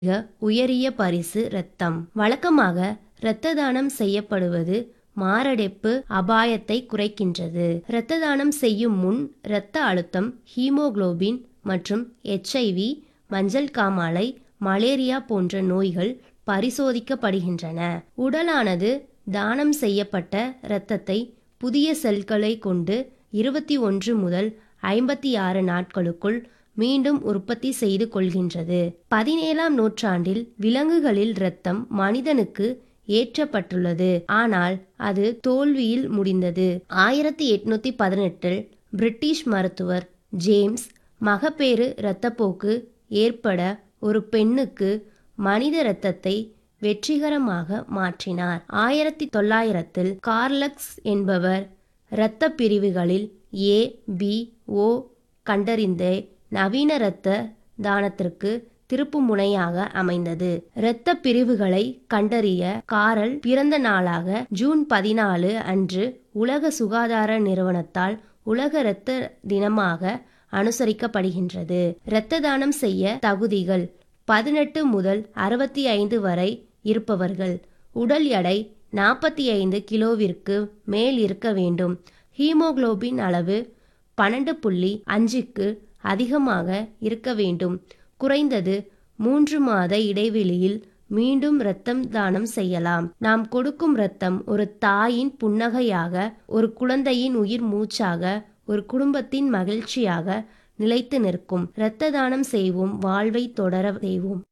மிக உயரிய பரிசு இரத்தம் வழக்கமாக இரத்த தானம் செய்யப்படுவது மாரடைப்பு அபாயத்தை குறைக்கின்றது இரத்த தானம் செய்யும் முன் இரத்த அழுத்தம் ஹீமோகுளோபின் மற்றும் எச்ஐவி மஞ்சள் காமாலை மலேரியா போன்ற நோய்கள் பரிசோதிக்கப்படுகின்றன உடலானது தானம் செய்யப்பட்ட இரத்தத்தை புதிய செல்களை கொண்டு இருபத்தி ஒன்று முதல் ஐம்பத்தி ஆறு நாட்களுக்குள் மீண்டும் உற்பத்தி செய்து கொள்கின்றது பதினேழாம் நூற்றாண்டில் விலங்குகளில் இரத்தம் மனிதனுக்கு ஏற்றப்பட்டுள்ளது ஆனால் அது தோல்வியில் முடிந்தது ஆயிரத்தி எட்நூத்தி பதினெட்டில் பிரிட்டிஷ் மருத்துவர் ஜேம்ஸ் மகப்பேறு இரத்தப்போக்கு ஏற்பட ஒரு பெண்ணுக்கு மனித இரத்தத்தை வெற்றிகரமாக மாற்றினார் ஆயிரத்தி தொள்ளாயிரத்தில் கார்லக்ஸ் என்பவர் இரத்த பிரிவுகளில் ஏ பி ஓ கண்டறிந்தே நவீன இரத்த தானத்திற்கு திருப்பு முனையாக அமைந்தது இரத்த பிரிவுகளை கண்டறிய காரல் பிறந்த நாளாக ஜூன் பதினாலு அன்று உலக சுகாதார நிறுவனத்தால் உலக இரத்த தினமாக அனுசரிக்கப்படுகின்றது இரத்த தானம் செய்ய தகுதிகள் பதினெட்டு முதல் அறுபத்தி ஐந்து வரை இருப்பவர்கள் உடல் எடை நாற்பத்தி ஐந்து கிலோவிற்கு மேல் இருக்க வேண்டும் ஹீமோகுளோபின் அளவு பன்னெண்டு புள்ளி அஞ்சுக்கு அதிகமாக இருக்க வேண்டும் குறைந்தது மூன்று மாத இடைவெளியில் மீண்டும் இரத்தம் தானம் செய்யலாம் நாம் கொடுக்கும் இரத்தம் ஒரு தாயின் புன்னகையாக ஒரு குழந்தையின் உயிர் மூச்சாக ஒரு குடும்பத்தின் மகிழ்ச்சியாக நிலைத்து நிற்கும் இரத்த தானம் செய்வோம் வாழ்வை தொடர செய்வோம்